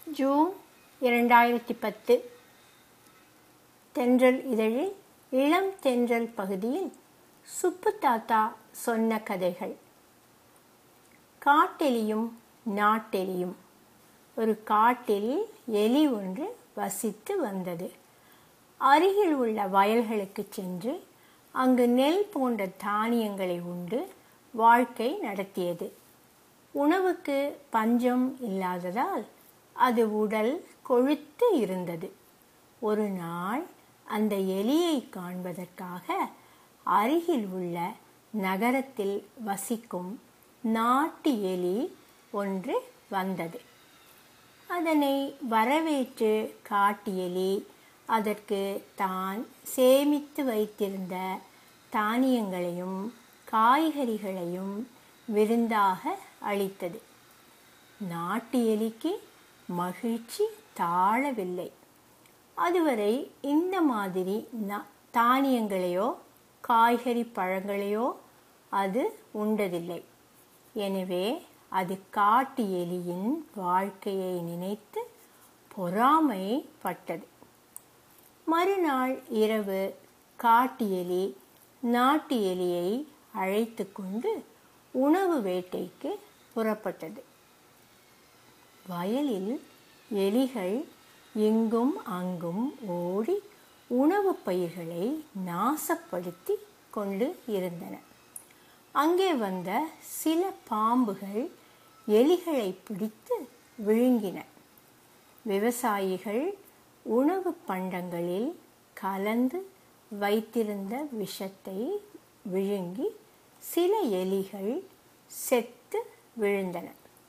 June இரண்டாயிரத்தி பத்து தென்றல் இதழில் இளம் தென்றல் பகுதியில் சுப்பு தாத்தா சொன்ன கதைகள் காட்டெலியும் நாட்டெலியும் ஒரு காட்டில் எலி ஒன்று வசித்து வந்தது அருகில் உள்ள வயல்களுக்கு சென்று அங்கு நெல் போன்ற தானியங்களை உண்டு வாழ்க்கை நடத்தியது உணவுக்கு பஞ்சம் இல்லாததால் அது உடல் கொழுத்து இருந்தது ஒரு நாள் அந்த எலியை காண்பதற்காக அருகில் உள்ள நகரத்தில் வசிக்கும் நாட்டு எலி ஒன்று வந்தது அதனை வரவேற்று காட்டு எலி அதற்கு தான் சேமித்து வைத்திருந்த தானியங்களையும் காய்கறிகளையும் விருந்தாக அளித்தது நாட்டு எலிக்கு மகிழ்ச்சி தாழவில்லை அதுவரை இந்த மாதிரி தானியங்களையோ காய்கறி பழங்களையோ அது உண்டதில்லை எனவே அது காட்டு எலியின் வாழ்க்கையை நினைத்து பொறாமைப்பட்டது மறுநாள் இரவு காட்டு எலி நாட்டு எலியை அழைத்து கொண்டு உணவு வேட்டைக்கு புறப்பட்டது வயலில் எலிகள் இங்கும் அங்கும் ஓடி உணவு பயிர்களை நாசப்படுத்தி கொண்டு இருந்தன அங்கே வந்த சில பாம்புகள் எலிகளை பிடித்து விழுங்கின விவசாயிகள் உணவு பண்டங்களில் கலந்து வைத்திருந்த விஷத்தை விழுங்கி சில எலிகள் செத்து விழுந்தன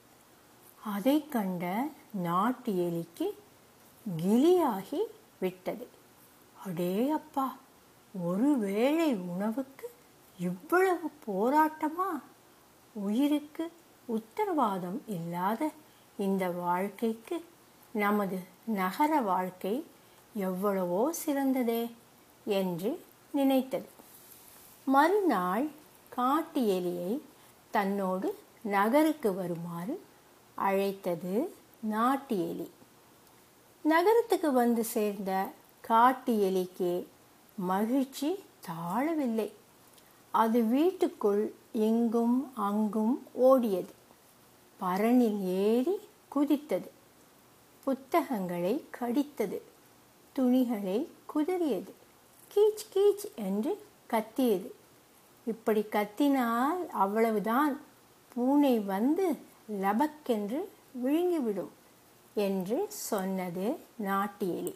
அதை கண்ட நாட்டு எலிக்கு கிளியாகி விட்டது அடே அப்பா ஒரு வேளை உணவுக்கு இவ்வளவு போராட்டமா உயிருக்கு உத்தரவாதம் இல்லாத இந்த வாழ்க்கைக்கு நமது நகர வாழ்க்கை எவ்வளவோ சிறந்ததே என்று நினைத்தது மறுநாள் காட்டு எலியை தன்னோடு நகருக்கு வருமாறு அழைத்தது நாட்டு எலி நகரத்துக்கு வந்து சேர்ந்த காட்டு எலிக்கு மகிழ்ச்சி தாழவில்லை அது வீட்டுக்குள் இங்கும் அங்கும் ஓடியது பரணில் ஏறி குதித்தது புத்தகங்களை கடித்தது துணிகளை குதறியது கீச் கீச் என்று கத்தியது இப்படி கத்தினால் அவ்வளவுதான் பூனை வந்து லபக்கென்று விழுங்கிவிடும் என்று சொன்னது நாட்டு எலி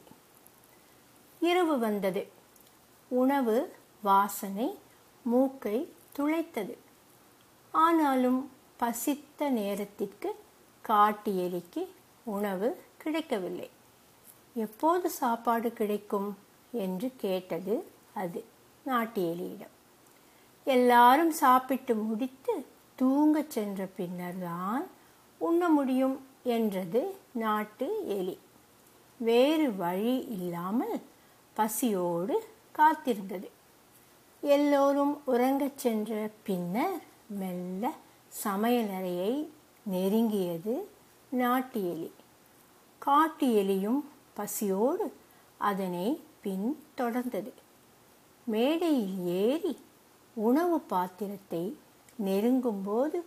இரவு வந்தது உணவு வாசனை மூக்கை துளைத்தது ஆனாலும் பசித்த நேரத்திற்கு காட்டு எலிக்கு உணவு கிடைக்கவில்லை எப்போது சாப்பாடு கிடைக்கும் என்று கேட்டது அது நாட்டு எலியிடம் எல்லாரும் சாப்பிட்டு முடித்து தூங்கச் சென்ற பின்னர்தான் உண்ண முடியும் என்றது நாட்டு எலி வேறு வழி இல்லாமல் பசியோடு காத்திருந்தது எல்லோரும் உறங்கச் சென்ற பின்னர் மெல்ல சமையலறையை நெருங்கியது நாட்டு எலி காட்டு எலியும் பசியோடு அதனை பின் தொடர்ந்தது மேடையில் ஏறி உணவு பாத்திரத்தை நெருங்கும்போது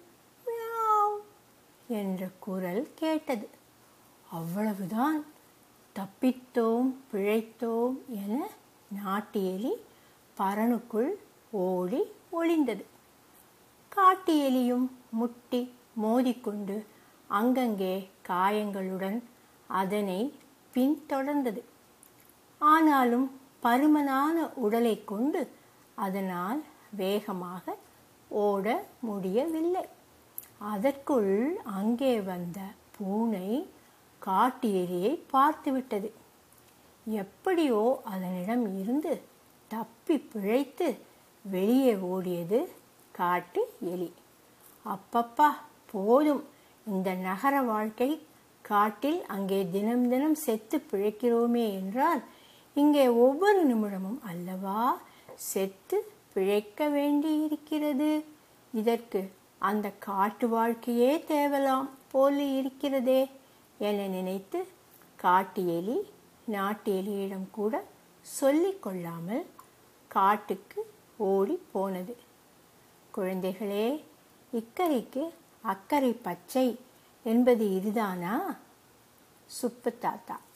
என்ற குரல் கேட்டது அவ்வளவுதான் தப்பித்தோம் பிழைத்தோம் என நாட்டு எலி பரனுக்குள் ஓடி ஒளிந்தது காட்டு எலியும் முட்டி மோதிக்கொண்டு அங்கங்கே காயங்களுடன் அதனை பின்தொடர்ந்தது ஆனாலும் பருமனான உடலை கொண்டு அதனால் வேகமாக ஓட முடியவில்லை அதற்குள் அங்கே வந்த பூனை காட்டு எலியை பார்த்துவிட்டது எப்படியோ அதனிடம் இருந்து தப்பி பிழைத்து வெளியே ஓடியது காட்டு எலி அப்பப்பா போதும் இந்த நகர வாழ்க்கை காட்டில் அங்கே தினம் தினம் செத்து பிழைக்கிறோமே என்றால் இங்கே ஒவ்வொரு நிமிடமும் அல்லவா செத்து பிழைக்க வேண்டியிருக்கிறது இதற்கு அந்த காட்டு வாழ்க்கையே தேவலாம் போல இருக்கிறதே என நினைத்து காட்டு எலி நாட்டு எலியிடம் கூட சொல்லிக் கொள்ளாமல் காட்டுக்கு ஓடி போனது குழந்தைகளே இக்கரைக்கு அக்கறை பச்சை என்பது இதுதானா சுப்பு தாத்தா